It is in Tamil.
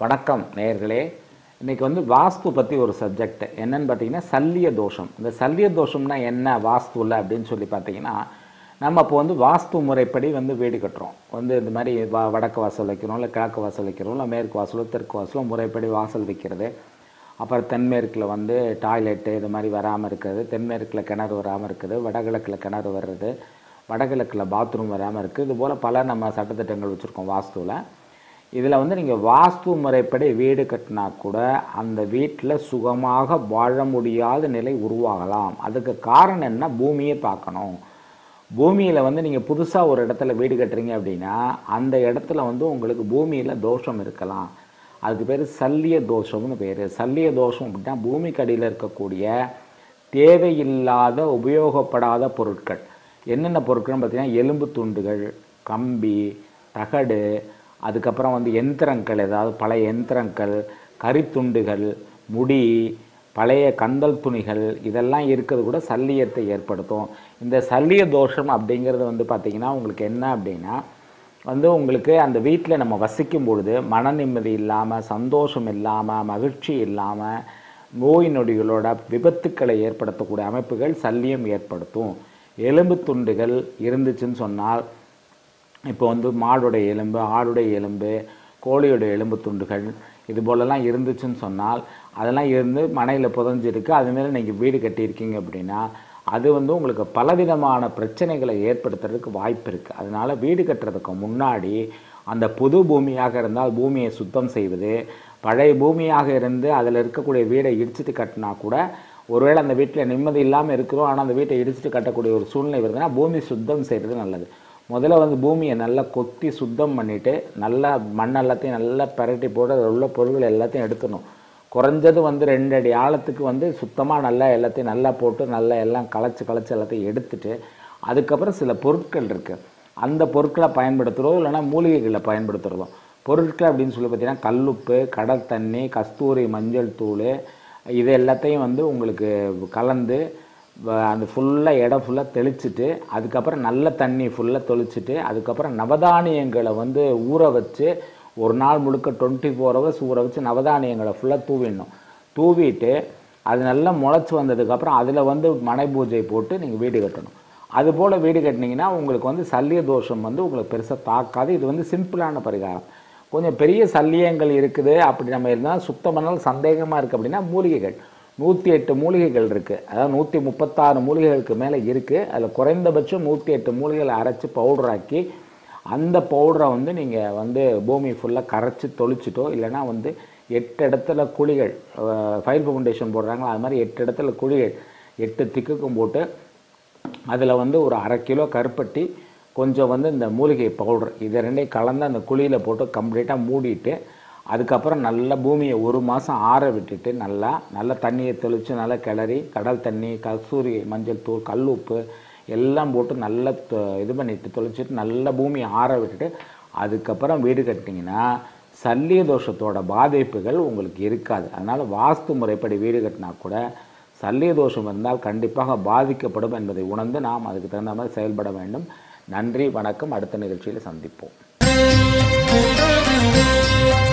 வணக்கம் நேயர்களே இன்னைக்கு வந்து வாஸ்து பற்றி ஒரு சப்ஜெக்ட் என்னன்னு பார்த்தீங்கன்னா சல்லிய தோஷம் இந்த சல்லிய தோஷம்னா என்ன வாஸ்துவில் அப்படின்னு சொல்லி பார்த்தீங்கன்னா நம்ம இப்போ வந்து வாஸ்து முறைப்படி வந்து வீடு கட்டுறோம் வந்து இந்த மாதிரி வ வடக்கு வாசல் வைக்கிறோம் இல்லை கிழக்கு வாசல் வைக்கிறோம் இல்லை மேற்கு வாசலோ தெற்கு வாசலோ முறைப்படி வாசல் வைக்கிறது அப்புறம் தென்மேற்கில் வந்து டாய்லெட்டு இது மாதிரி வராமல் இருக்கிறது தென்மேற்கில் கிணறு வராமல் இருக்குது வடகிழக்கில் கிணறு வர்றது வடகிழக்கில் பாத்ரூம் வராமல் இருக்குது இது போல் பல நம்ம சட்டத்திட்டங்கள் வச்சுருக்கோம் வாஸ்துவில் இதில் வந்து நீங்கள் வாஸ்து முறைப்படி வீடு கட்டினா கூட அந்த வீட்டில் சுகமாக வாழ முடியாத நிலை உருவாகலாம் அதுக்கு காரணம் என்ன பூமியை பார்க்கணும் பூமியில் வந்து நீங்கள் புதுசாக ஒரு இடத்துல வீடு கட்டுறீங்க அப்படின்னா அந்த இடத்துல வந்து உங்களுக்கு பூமியில் தோஷம் இருக்கலாம் அதுக்கு பேர் சல்லிய தோஷம்னு பேர் சல்லிய தோஷம் அப்படின்னா பூமிக்கு அடியில் இருக்கக்கூடிய தேவையில்லாத உபயோகப்படாத பொருட்கள் என்னென்ன பொருட்கள்னு பார்த்தீங்கன்னா எலும்பு துண்டுகள் கம்பி தகடு அதுக்கப்புறம் வந்து எந்திரங்கள் ஏதாவது பழைய எந்திரங்கள் கரித்துண்டுகள் முடி பழைய கந்தல் துணிகள் இதெல்லாம் இருக்கிறது கூட சல்லியத்தை ஏற்படுத்தும் இந்த சல்லிய தோஷம் அப்படிங்கிறது வந்து பார்த்திங்கன்னா உங்களுக்கு என்ன அப்படின்னா வந்து உங்களுக்கு அந்த வீட்டில் நம்ம வசிக்கும் பொழுது மன நிம்மதி இல்லாமல் சந்தோஷம் இல்லாமல் மகிழ்ச்சி இல்லாமல் நோய் நொடிகளோட விபத்துக்களை ஏற்படுத்தக்கூடிய அமைப்புகள் சல்லியம் ஏற்படுத்தும் எலும்பு துண்டுகள் இருந்துச்சுன்னு சொன்னால் இப்போ வந்து மாடுடைய எலும்பு ஆடுடைய எலும்பு கோழியோட எலும்பு துண்டுகள் இது போலலாம் இருந்துச்சுன்னு சொன்னால் அதெல்லாம் இருந்து மனையில் புதஞ்சிருக்கு அதுமாரி நீங்கள் வீடு கட்டியிருக்கீங்க அப்படின்னா அது வந்து உங்களுக்கு பலவிதமான பிரச்சனைகளை ஏற்படுத்துறதுக்கு வாய்ப்பு இருக்குது அதனால் வீடு கட்டுறதுக்கு முன்னாடி அந்த புது பூமியாக இருந்தால் பூமியை சுத்தம் செய்வது பழைய பூமியாக இருந்து அதில் இருக்கக்கூடிய வீடை இடிச்சிட்டு கட்டினா கூட ஒருவேளை அந்த வீட்டில் நிம்மதி இல்லாமல் இருக்கிறோம் ஆனால் அந்த வீட்டை இடிச்சிட்டு கட்டக்கூடிய ஒரு சூழ்நிலை வருதுன்னா பூமி சுத்தம் செய்கிறது நல்லது முதல்ல வந்து பூமியை நல்லா கொத்தி சுத்தம் பண்ணிவிட்டு நல்லா மண் எல்லாத்தையும் நல்லா பரட்டி போட்டு அதில் உள்ள பொருட்கள் எல்லாத்தையும் எடுத்துடணும் குறைஞ்சது வந்து ரெண்டு அடி ஆழத்துக்கு வந்து சுத்தமாக நல்லா எல்லாத்தையும் நல்லா போட்டு நல்லா எல்லாம் களைச்சி களைச்சி எல்லாத்தையும் எடுத்துட்டு அதுக்கப்புறம் சில பொருட்கள் இருக்குது அந்த பொருட்களை பயன்படுத்துகிறோம் இல்லைன்னா மூலிகைகளை பயன்படுத்துகிறதோ பொருட்கள் அப்படின்னு சொல்லி பார்த்தீங்கன்னா கல்லுப்பு கடல் தண்ணி கஸ்தூரி மஞ்சள் தூள் இது எல்லாத்தையும் வந்து உங்களுக்கு கலந்து வ- அந்த ஃபுல்லாக இடம் ஃபுல்லாக தெளிச்சிட்டு அதுக்கப்புறம் நல்ல தண்ணி ஃபுல்லாக தெளிச்சிட்டு அதுக்கப்புறம் நவதானியங்களை வந்து ஊற வச்சு ஒரு நாள் முழுக்க டுவெண்ட்டி ஃபோர் ஹவர்ஸ் ஊற வச்சு நவதானியங்களை ஃபுல்லாக தூவிடணும் தூவிட்டு அது நல்லா முளைச்சி வந்ததுக்கப்புறம் அதில் வந்து மனை பூஜை போட்டு நீங்கள் வீடு கட்டணும் அதுபோல் வீடு கட்டினீங்கன்னா உங்களுக்கு வந்து சல்லிய தோஷம் வந்து உங்களுக்கு பெருசாக தாக்காது இது வந்து சிம்பிளான பரிகாரம் கொஞ்சம் பெரிய சல்லியங்கள் இருக்குது அப்படி நம்ம இருந்தால் சுத்தம் பண்ணாலும் சந்தேகமாக இருக்குது அப்படின்னா மூலிகைகள் நூற்றி எட்டு மூலிகைகள் இருக்குது அதாவது நூற்றி முப்பத்தாறு மூலிகைகளுக்கு மேலே இருக்குது அதில் குறைந்தபட்சம் நூற்றி எட்டு மூலிகைகளை அரைச்சி பவுடராக்கி அந்த பவுடரை வந்து நீங்கள் வந்து பூமி ஃபுல்லாக கரைச்சி தொளிச்சிட்டோ இல்லைன்னா வந்து எட்டு இடத்துல குழிகள் ஃபைல் ஃபவுண்டேஷன் போடுறாங்களோ அது மாதிரி எட்டு இடத்துல குழிகள் எட்டு திக்குக்கும் போட்டு அதில் வந்து ஒரு அரை கிலோ கருப்பட்டி கொஞ்சம் வந்து இந்த மூலிகை பவுடர் இதை ரெண்டையும் கலந்து அந்த குழியில் போட்டு கம்ப்ளீட்டாக மூடிட்டு அதுக்கப்புறம் நல்லா பூமியை ஒரு மாதம் ஆற விட்டுட்டு நல்லா நல்லா தண்ணியை தெளித்து நல்லா கிளறி கடல் தண்ணி கஸ்தூரி மஞ்சள் தூள் கல் உப்பு எல்லாம் போட்டு நல்லா தொ- இது பண்ணிட்டு தொளிச்சிட்டு நல்லா பூமியை ஆற விட்டுட்டு அதுக்கப்புறம் வீடு கட்டினீங்கன்னா சல்லிய தோஷத்தோட பாதிப்புகள் உங்களுக்கு இருக்காது அதனால் வாஸ்து முறைப்படி வீடு கட்டினா கூட சல்லிய தோஷம் இருந்தால் கண்டிப்பாக பாதிக்கப்படும் என்பதை உணர்ந்து நாம் அதுக்கு தகுந்த மாதிரி செயல்பட வேண்டும் நன்றி வணக்கம் அடுத்த நிகழ்ச்சியில் சந்திப்போம்